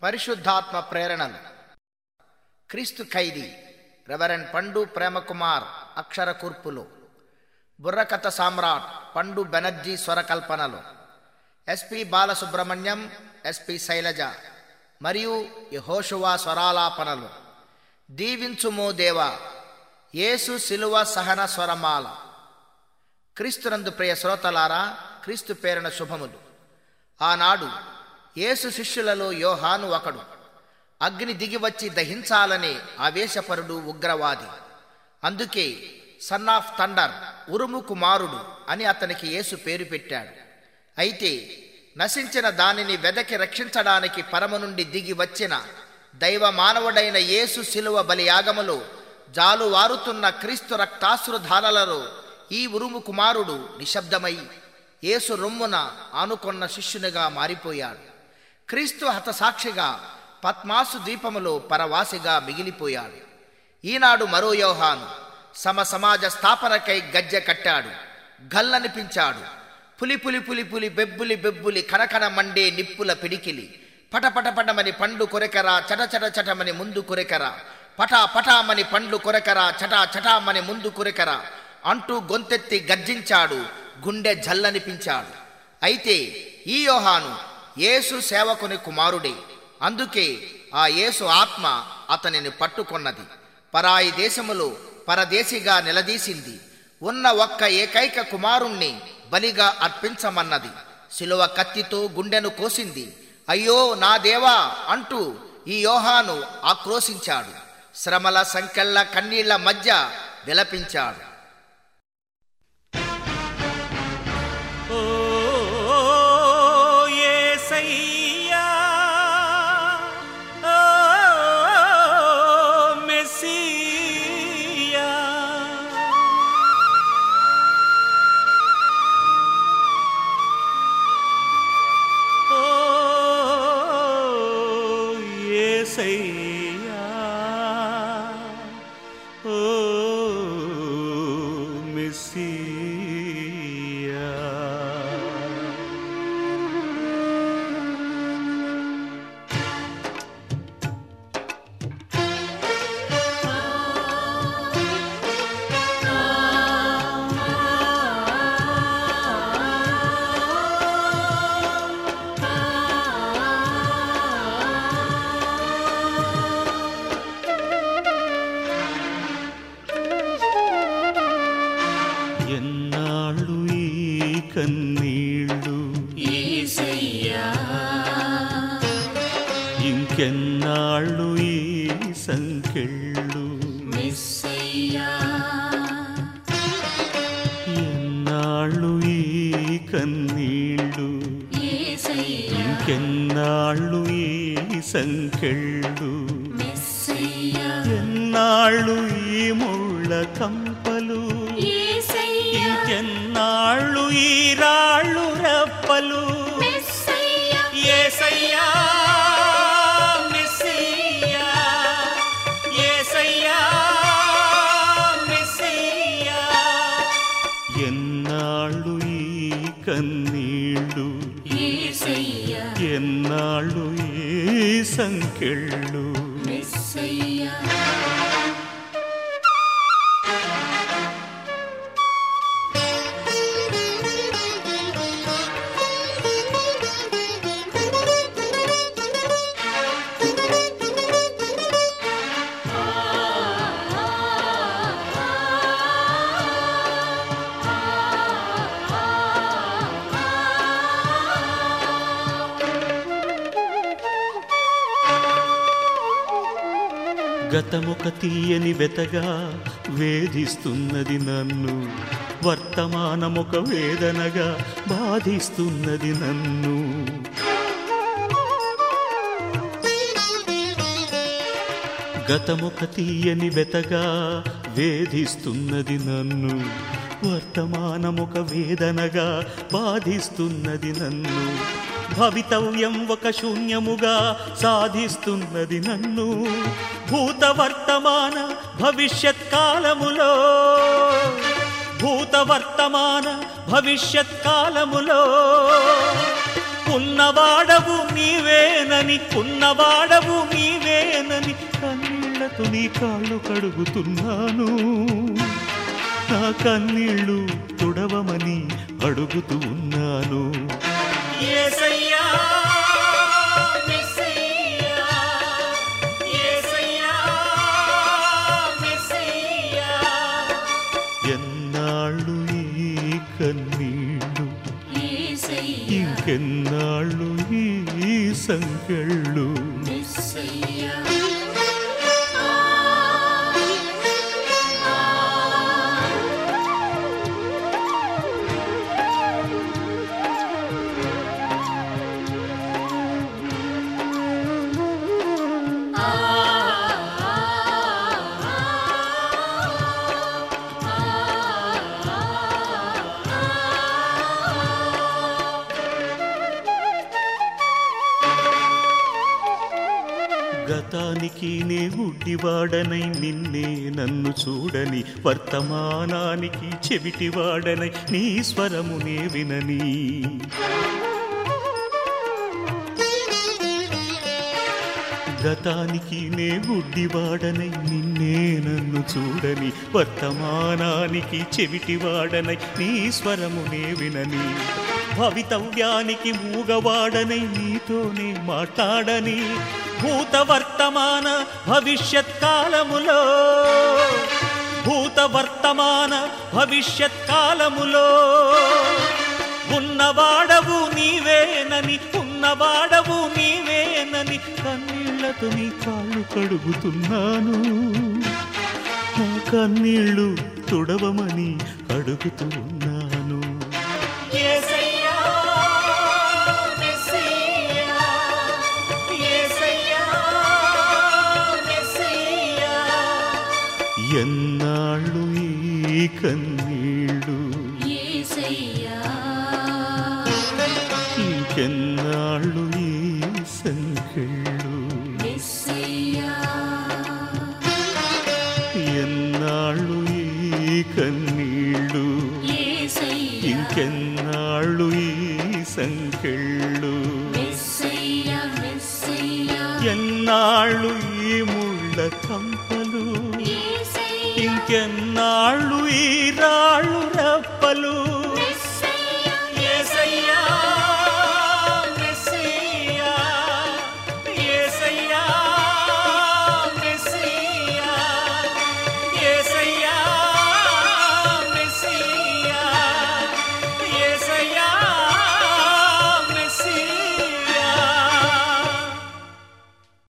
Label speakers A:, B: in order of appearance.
A: పరిశుద్ధాత్మ ప్రేరణలు క్రీస్తు ఖైదీ రెవరెండ్ పండు ప్రేమకుమార్ అక్షర కూర్పులు బుర్రకథ సామ్రాట్ పండు బెనర్జీ స్వరకల్పనలు ఎస్పి బాలసుబ్రహ్మణ్యం ఎస్పి శైలజ మరియు యహోషువా స్వరాలాపనలు దీవించుమో దేవా యేసు శిలువ సహన స్వరమాల క్రీస్తునందు ప్రియ శ్రోతలారా క్రీస్తు పేరున శుభములు ఆనాడు యేసు శిష్యులలో యోహాను ఒకడు అగ్ని దిగివచ్చి దహించాలనే ఆవేశపరుడు ఉగ్రవాది అందుకే సన్ ఆఫ్ థండర్ ఉరుము కుమారుడు అని అతనికి యేసు పేరు పెట్టాడు అయితే నశించిన దానిని వెదకి రక్షించడానికి పరమ నుండి దిగి వచ్చిన దైవ మానవుడైన యేసు శిలువ బలియాగములో జాలువారుతున్న క్రీస్తు రక్తాశ్రుధారలలో ఈ ఉరుము కుమారుడు నిశ్శబ్దమై యేసు రొమ్మున ఆనుకొన్న శిష్యునిగా మారిపోయాడు క్రీస్తు హతసాక్షిగా పద్మాసు ద్వీపములో పరవాసిగా మిగిలిపోయాడు ఈనాడు మరో యోహాను సమ సమాజ స్థాపనకై గజ్జె కట్టాడు గల్లనిపించాడు పులి పులి పులి పులి బెబ్బులి బెబ్బులి కనకన మండే నిప్పుల పిడికిలి పటపట పటమని పండు కొరెకరా చట చట చటమని ముందు కొరెకరా పటా పటామని పండ్లు కొరెకరా చటా చటామని ముందు కొరెకరా అంటూ గొంతెత్తి గర్జించాడు గుండె జల్లనిపించాడు అయితే ఈ యోహాను యేసు సేవకుని కుమారుడే అందుకే ఆ యేసు ఆత్మ అతనిని పట్టుకొన్నది పరాయి దేశములో పరదేశిగా నిలదీసింది ఉన్న ఒక్క ఏకైక కుమారుణ్ణి బలిగా అర్పించమన్నది శిలువ కత్తితో గుండెను కోసింది అయ్యో నా దేవా అంటూ ఈ యోహాను ఆక్రోశించాడు శ్రమల సంకెళ్ళ కన్నీళ్ల మధ్య విలపించాడు
B: ఓ యేసయ్యా ఓ మెస్సియా ఓ యేసయ్యా ఓ మెస్సియా ఎన్నాళ్ళు ఈ కన్నీళ్ళు ఇంకెన్నాళ్ళు ఈ సంకెళ్ళు ఎన్నాళ్ళు ఈ కన్నీళ్ళు ఇంకెన్నాళ్ళు ఈ సంకెళ్ళు ఎన్నాళ్ళు ఈ ముళ్ళ కంపలు ఇంకెన్నాళ్ళు ఈ రాళ్ళు రప్పలు ఏసయ్యా మెస్సియా ఏసయ్యా మెస్సియా ఎన్నాళ్ళు ఈ కన్నీళ్ళు ఎన్నాళ్ళు ఈ సంకెళ్ళు గతమొక తీయని వెతగా వేధిస్తున్నది నన్ను వర్తమానమొక వేదనగా బాధిస్తున్నది నన్ను గతమొక తీయని వెతగా వేధిస్తున్నది నన్ను వర్తమానమొక వేదనగా బాధిస్తున్నది నన్ను భవితవ్యం ఒక శూన్యముగా సాధిస్తున్నది నన్ను భూత వర్తమాన భవిష్యత్ కాలములో భూత వర్తమాన భవిష్యత్ కాలములో ఉన్నవాడవు నీవేనని ఉన్నవాడవు నీవేనని కన్నీళ్లతో నీ కాళ్ళు కడుగుతున్నాను నా కన్నీళ్ళు తుడవమని అడుగుతూ ఉన్నాను యేసయ్యా, మెస్సయ్యా, యేసయ్యా, మెస్సయ్యా. ఎన్నాళ్ళు ఈ కన్నీళ్ళు ఇంకెన్నాళ్ళు ఈ సంకెళ్ళు గతానికి నే గుడ్డివాడనై నిన్నే నన్ను చూడని వర్తమానానికి చెవిటివాడనై నీ స్వరమునే వినని గతానికి నే గుడ్డివాడనై నిన్నే నన్ను చూడని వర్తమానానికి చెవిటివాడనై నీ స్వరమునే వినని భవితవ్యానికి మూగవాడనై నీతోనే మాట్లాడని భూత వర్తమాన భవిష్యత్ కాలములో భూత వర్తమాన భవిష్యత్ కాలములో ఉన్నవాడవు నీవేనని ఉన్నవాడవు నీవేనని కన్నీళ్లతో నీ కాళ్ళు కడుగుతున్నాను నా కన్నీళ్ళు తుడవమని అడుగుతూ ఉన్నాను యేసయ్యా, మెస్సయ్యా, యేసయ్యా, మెస్సయ్యా. ఎన్నాళ్ళు ఈ కన్నీళ్ళు ఇంకెన్నాళ్ళు ఈ సంకెళ్ళు ఎన్నాళ్ళు ఈ కన్నీళ్ళు ఇంకెన్నాళ్ళు ఈ సంకెళ్ళు ఎన్నాళ్ళు ఈ ముళ్ళ కంపలు ఇంకెన్నాళ్ళు ఈ రాళ్ళు రప్పలు